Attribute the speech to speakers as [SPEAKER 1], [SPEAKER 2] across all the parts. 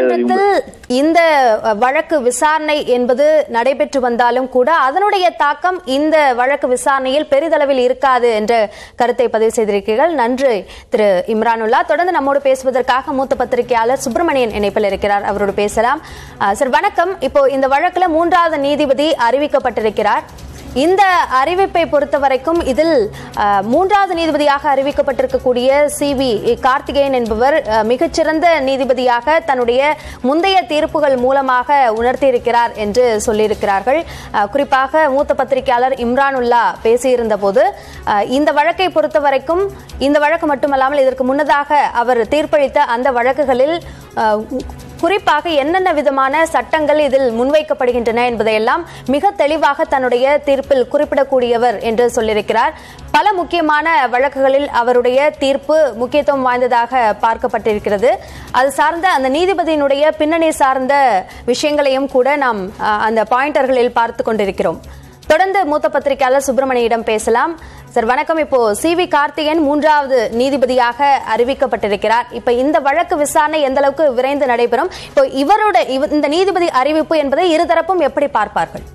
[SPEAKER 1] நீதிமன்றத்தில் இந்த அஹ், வழக்கு விசாரணை என்பது நடைபெற்று வந்தாலும் கூட அதனுடைய தாக்கம் இந்த வழக்கு விசாரணையில் பெரிதளவில் இருக்காது என்ற கருத்தை பதிவு செய்திருக்கிறீர்கள் நன்றி திரு இம்ரானுல்லா தொடர்ந்து நம்மோடு பேசுவதற்காக மூத்த பத்திரிகையாளர் சுப்பிரமணியன் இணைப்பில் இருக்கிறார் அவரோடு பேசலாம் அஹ், சார் வணக்கம் இப்போ இந்த வழக்குல மூன்றாவது நீதிபதி அறிவிக்கப்பட்டிருக்கிறார் இந்த அறிவிப்பை பொறுத்த வரைக்கும் இதில் அஹ், மூன்றாவது நீதிபதியாக அறிவிக்கப்பட்டிருக்கக்கூடிய சி வி கார்த்திகேயன் என்பவர் அஹ், மிகச்சிறந்த நீதிபதியாக தன்னுடைய முந்தைய தீர்ப்புகள் மூலமாக உணர்த்தியிருக்கிறார் என்று சொல்லியிருக்கிறார்கள் அஹ், குறிப்பாக மூத்த பத்திரிகையாளர் இம்ரானுல்லா பேசியிருந்த போது அஹ், இந்த வழக்கை பொறுத்த வரைக்கும் இந்த வழக்கு மட்டுமல்லாமல் இதற்கு முன்னதாக அவர் தீர்ப்பளித்த அந்த வழக்குகளில் அஹ், குறிப்பாக என்னென்ன விதமான சட்டங்கள் இதில் முன்வைக்கப்படுகின்றன என்பதையெல்லாம் மிக தெளிவாக தன்னுடைய தீர்ப்பில் குறிப்பிடக்கூடியவர் என்று சொல்லியிருக்கிறார் பல முக்கியமான வழக்குகளில் அவருடைய தீர்ப்பு முக்கியத்துவம் வாய்ந்ததாக பார்க்கப்பட்டிருக்கிறது அது சார்ந்த அந்த நீதிபதியினுடைய பின்னணி சார்ந்த விஷயங்களையும் கூட நாம் அஹ், அந்த பாயிண்டர்களில் பார்த்து கொண்டிருக்கிறோம் தொடர்ந்து மூத்த பத்திரிகையாளர் சுப்பிரமணியிடம் பேசலாம் சார் வணக்கம் இப்போ சி வி கார்த்திகேயன் மூன்றாவது நீதிபதியாக அறிவிக்கப்பட்டிருக்கிறார் இப்ப இந்த வழக்கு விசாரணை எந்த அளவுக்கு விரைந்து நடைபெறும் இப்போ இவரோட இவ- இந்த நீதிபதி அறிவிப்பு என்பதை இருதரப்பும் எப்படி பார்ப்பார்கள்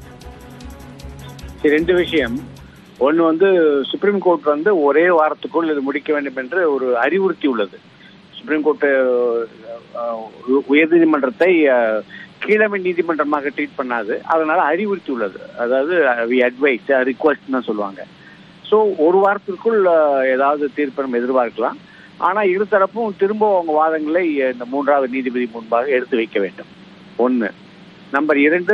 [SPEAKER 2] சரி, ரெண்டு விஷயம் ஒன்று வந்து சுப்ரீம் கோர்ட் வந்து ஒரே வாரத்துக்குள் இது முடிக்க வேண்டும் என்று ஒரு அறிவுறுத்தி உள்ளது சுப்ரீம் கோர்ட் உயர்நீதிமன்றத்தை அஹ், கீழமை நீதிமன்றமாக ட்ரீட் பண்ணாது அதனால அறிவுறுத்தி உள்ளது அதாவது வி அட்வைஸ் ரிக்வஸ்ட் தான் சொல்லுவாங்க ஸோ ஒரு வாரத்திற்குள் அஹ், ஏதாவது தீர்ப்பு நம்ம எதிர்பார்க்கலாம் ஆனால் இருதரப்பும் திரும்ப அவங்க வாதங்களை அஹ், இந்த மூன்றாவது நீதிபதி முன்பாக எடுத்து வைக்க வேண்டும் ஒன்று நம்பர் இரண்டு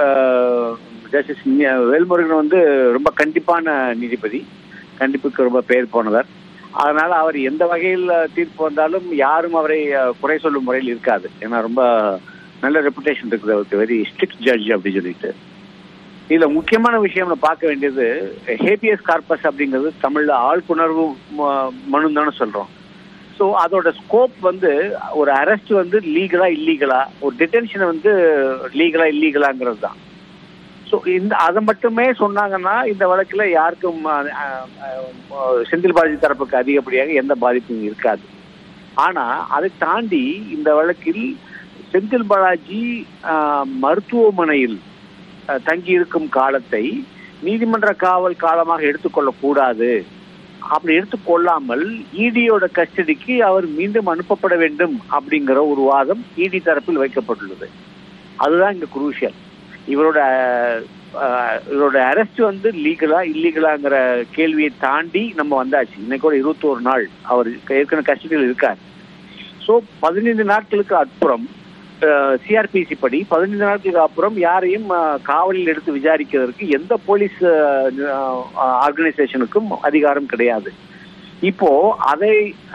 [SPEAKER 2] ஜஸ்டிஸ் வேல்முருகன் வந்து ரொம்ப கண்டிப்பான நீதிபதி கண்டிப்புக்கு ரொம்ப பெயர் போனவர் அதனால அவர் எந்த வகையில் தீர்ப்பு வந்தாலும் யாரும் அவரை அஹ், குறை சொல்லும் முறையில் இருக்காது ஏன்னா ரொம்ப நல்ல ரெப்புடேஷன் இருக்குது அவருக்கு வெரி ஸ்ட்ரிக்ட் ஜட்ஜ் அப்படி சொல்லிட்டு இதுல முக்கியமான விஷயம் நம்ம பார்க்க வேண்டியது ஹேபியஸ் கார்பஸ் அப்படிங்கிறது தமிழ்ல ஆழ்ப்புணர்வு ம- மனு தானே சொல்றோம் ஸோ அதோட ஸ்கோப் வந்து ஒரு அரெஸ்ட் வந்து லீகலா இல்லீகலா ஒரு டிடென்ஷன் வந்து லீகலா இல்லீகலாங்கிறது தான் ஸோ இந்த அதை மட்டுமே சொன்னாங்கன்னா இந்த வழக்குல யாருக்கும் அஹ், அஹ், அஹ், செந்தில் பாலாஜி தரப்புக்கு அதிகப்படியாக எந்த பாதிப்பும் இருக்காது ஆனா அதை தாண்டி இந்த வழக்கில் செந்தில் பாலாஜி அஹ், மருத்துவமனையில் அஹ், தங்கியிருக்கும் காலத்தை நீதிமன்ற காவல் காலமாக எடுத்துக்கொள்ளக் கூடாது அப்படி எடுத்துக்கொள்ளாமல் இடியோட கஸ்டடிக்கு அவர் மீண்டும் அனுப்பப்பட வேண்டும் அப்படிங்கிற ஒரு வாதம் இடி தரப்பில் வைக்கப்பட்டுள்ளது அதுதான் இங்க குரூஷியல் இவரோட அஹ், இவரோட அரெஸ்ட் வந்து லீகலா இல்லீகலாங்கிற கேள்வியை தாண்டி நம்ம வந்தாச்சு இன்னைக்கு கூட இருபத்தோரு நாள் அவர் ஏற்கனவே கஸ்டடியில் இருக்கார் ஸோ பதினைந்து நாட்களுக்கு அப்புறம் சிஆர்பிசி படி பதினைந்து நாட்களுக்கு அப்புறம் யாரையும் அஹ், காவலில் எடுத்து விசாரிக்கிறதுக்கு எந்த போலீஸ் ஆர்கனைசேஷனுக்கும் அதிகாரம் கிடையாது இப்போ அதை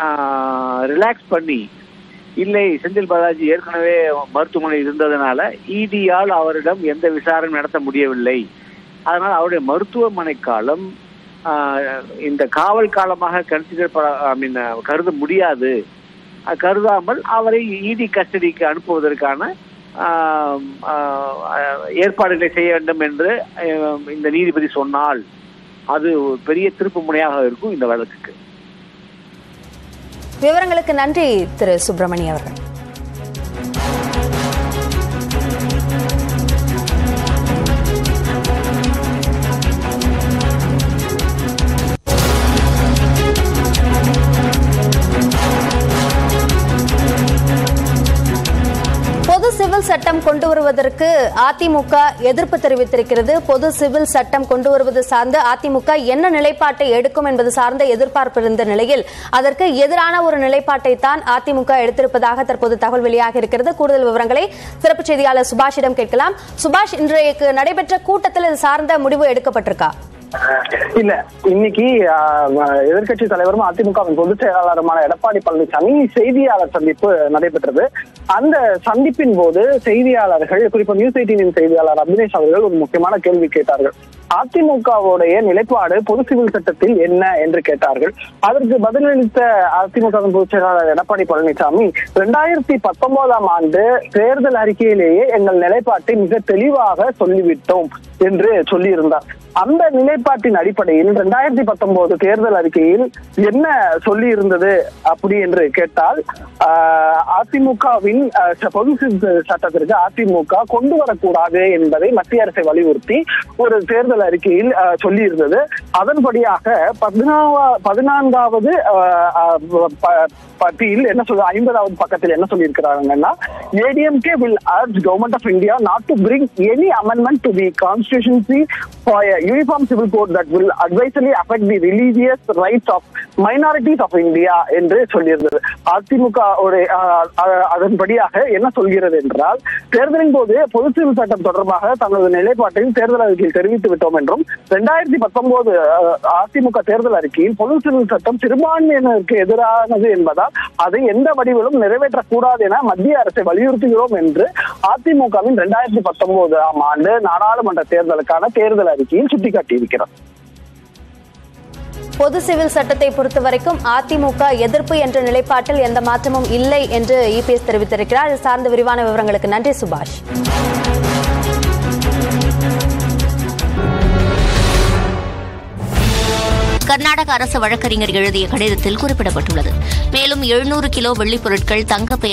[SPEAKER 2] ரிலாக்ஸ் பண்ணி இல்லை செந்தில் பாலாஜி ஏற்கனவே மருத்துவமனை இருந்ததுனால இடியால் அவரிடம் எந்த விசாரணை நடத்த முடியவில்லை அதனால் அவருடைய மருத்துவமனை காலம் ஆஹ், இந்த காவல் காலமாக கன்சிடர் ஐ மீன் கருத முடியாது அஹ், கருதாமல் அவரை இடி கஸ்டடிக்கு அனுப்புவதற்கான ஆஹ், ஆஹ், ஏற்பாடுகளை செய்ய வேண்டும் என்று ஆஹ், இந்த நீதிபதி சொன்னால் அது ஒரு பெரிய திருப்பு முனையாக இருக்கும் இந்த வழக்குக்கு
[SPEAKER 1] விவரங்களுக்கு நன்றி திரு சுப்பிரமணி அவர்கள் பொது சிவில் சட்டம் கொண்டு வருவதற்கு அதிமுக எதிர்ப்பு தெரிவித்திருக்கிறது பொது சிவில் சட்டம் கொண்டு வருவது சார்ந்து அதிமுக என்ன நிலைப்பாட்டை எடுக்கும் என்பது சார்ந்த எதிர்பார்ப்பு இருந்த நிலையில் அதற்கு எதிரான ஒரு நிலைப்பாட்டை தான் அதிமுக எடுத்திருப்பதாக தற்போது தகவல் வெளியாக இருக்கிறது கூடுதல் விவரங்களை சிறப்பு செய்தியாளர் சுபாஷிடம் கேட்கலாம் சுபாஷ் இன்றைக்கு நடைபெற்ற கூட்டத்தில் இது சார்ந்த முடிவு எடுக்கப்பட்டிருக்கா
[SPEAKER 3] இல்ல இன்னைக்கு எதிர்கட்சி தலைவரும் அதிமுகவின் பொதுச் செயலாளருமான எடப்பாடி பழனிசாமி செய்தியாளர் சந்திப்பு நடைபெற்றது அந்த சந்திப்பின் போது செய்தியாளர்கள் குறிப்பா நியூஸ் எயிட்டீனின் செய்தியாளர் அபினேஷ் அவர்கள் ஒரு முக்கியமான கேள்வி கேட்டார்கள் அதிமுகவுடைய நிலைப்பாடு பொது சிவில் சட்டத்தில் என்ன என்று கேட்டார்கள் அதற்கு பதிலளித்த அதிமுகவின் பொதுச் செயலாளர் எடப்பாடி பழனிசாமி இரண்டாயிரத்தி பத்தொன்பதாம் ஆண்டு தேர்தல் அறிக்கையிலேயே எங்கள் நிலைப்பாட்டை மிக தெளிவாக சொல்லிவிட்டோம் என்று சொல்லியிருந்தார் அந்த நிலைப்பாட்டின் அடிப்படையில் இரண்டாயிரத்தி பத்தொன்பது தேர்தல் அறிக்கையில் என்ன சொல்லி இருந்தது அப்படி என்று கேட்டால் ஆஹ், அதிமுகவின் ஆஹ், ச- பொது சித்த சட்டத்திற்கு அதிமுக கொண்டு வரக்கூடாது என்பதை மத்திய அரசை வலியுறுத்தி ஒரு தேர்தல் அறிக்கையில் ஆஹ், சொல்லி இருந்தது அதன்படியாக பதினாவா பதினான்காவது ஆஹ், ஆஹ், ப- பட்டியில் என்ன சொல்ல ஐம்பதாவது பக்கத்தில் என்ன சொல்லியிருக்கிறாங்கன்னா ADMK will urge government of India not to bring any amendment to the constitution for uniform civil code that will adversely affect the religious rights of minorities of India என்று சொல்லியிருந்தது அதிமுக ஒரு ஆஹ், ஆஹ், அதன்படியாக என்ன சொல்கிறது என்றால் தேர்தலின் போது பொது சிவில் சட்டம் தொடர்பாக தங்களது நிலைப்பாட்டையும் தேர்தல் அறிக்கையில் தெரிவித்து விட்டோம் என்றும் இரண்டாயிரத்தி பத்தொன்பது அதிமுக தேர்தல் அறிக்கையில் பொது சிவில் சட்டம் சிறுபான்மையினருக்கு எதிரானது என்பதால் அதை எந்த வடிவிலும் நிறைவேற்றக்கூடாது என மத்திய அரசை வலியுறுத்துகிறோம் என்று அதிமுகவின் இரண்டாயிரத்தி பத்தொன்பதாம் ஆண்டு நாடாளுமன்ற தேர்தலுக்கான தேர்தல் அறிக்கையில் சுட்டிக்காட்டியிருக்கிறார்
[SPEAKER 1] பொது சிவில் சட்டத்தை பொறுத்தவரைக்கும் அதிமுக எதிர்ப்பு என்ற நிலைப்பாட்டில் எந்த மாற்றமும் இல்லை என்று இபிஎஸ் தெரிவித்திருக்கிறார் இது சார்ந்த விரிவான விவரங்களுக்கு நன்றி சுபாஷ்
[SPEAKER 4] கர்நாடக அரசு வழக்கறிஞர் எழுதிய கடிதத்தில் குறிப்பிடப்பட்டுள்ளது மேலும் எழுநூறு கிலோ வெள்ளிப் பொருட்கள் தங்க